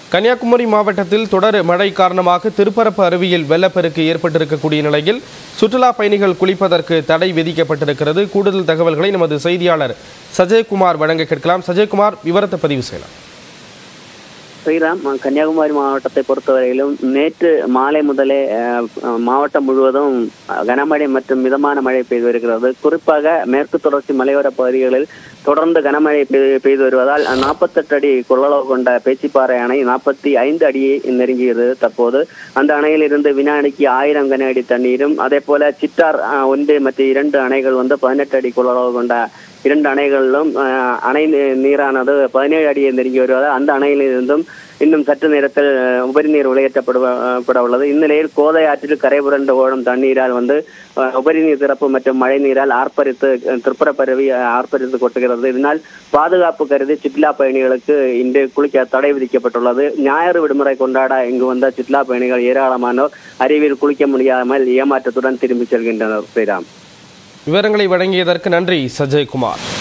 கன்னியாகுமரி மாவட்டத்தில் தொடர் மழை காரணமாக திருப்பரப்பு அருவியில் வெள்ளப்பெருக்கு ஏற்பட்டிருக்கக்கூடிய நிலையில் சுற்றுலா பயணிகள் குளிப்பதற்கு தடை விதிக்கப்பட்டிருக்கிறது கூடுதல் தகவல்களை நமது செய்தியாளர் சஜயகுமார் வழங்க கேட்கலாம் சஜயகுமார் விவரத்தை பதிவு செய்யலாம் ஸ்ரீராம் கன்னியாகுமரி மாவட்டத்தை பொறுத்தவரையிலும் நேற்று மாலை முதலே அஹ், மாவட்டம் முழுவதும் கனமழை மற்றும் மிதமான மழை பெய்து வருகிறது குறிப்பாக மேற்கு தொடர்ச்சி மலையோர பகுதிகளில் தொடர்ந்து கனமழை பெய்- பெய்து வருவதால் நாற்பத்தெட்டு அடி கொள்ளளவு கொண்ட பேச்சிப்பாறை அணை நாற்பத்தி ஐந்து அடியை நெருங்கியது தற்போது அந்த அணையில் இருந்து வினாடிக்கு ஆயிரம் கன அடி தண்ணீரும் அதே போல சிட்டார் அஹ், ஒன்று மற்றும் இரண்டு அணைகள் வந்து பதினெட்டு அடி கொள்ளளவு கொண்ட இரண்டு அணைகளிலும் அஹ், அணை நீ- நீரானது பதினேழு அடியை நெருங்கி வருவதால் அந்த அணையிலிருந்தும் இன்னும் சற்று நேரத்தில் அஹ், உபரி நீர் வெளியேற்றப்பட அஹ், பட உள்ளது இந்நிலையில் கோதை ஆற்றில் கரை புரண்டு ஓடும் தண்ணீரால் வந்து அஹ், உபரி நீர் திறப்பு மற்றும் மழை நீரால் ஆர்ப்பரித்து அஹ், திருப்புறப்பருவி அஹ், ஆர்ப்பரித்து கொட்டுகிறது இதனால் பாதுகாப்பு கருதி சுற்றுலா பயணிகளுக்கு இன்று குளிக்க தடை விதிக்கப்பட்டுள்ளது ஞாயிறு விடுமுறை கொண்டாட இங்கு வந்த சுற்றுலா பயணிகள் ஏராளமானோர் அருவியில் குளிக்க முடியாமல் ஏமாற்றத்துடன் திரும்பிச் செல்கின்றனர் ஸ்ரீராம் விவரங்களை வழங்கியதற்கு நன்றி சஜயகுமார்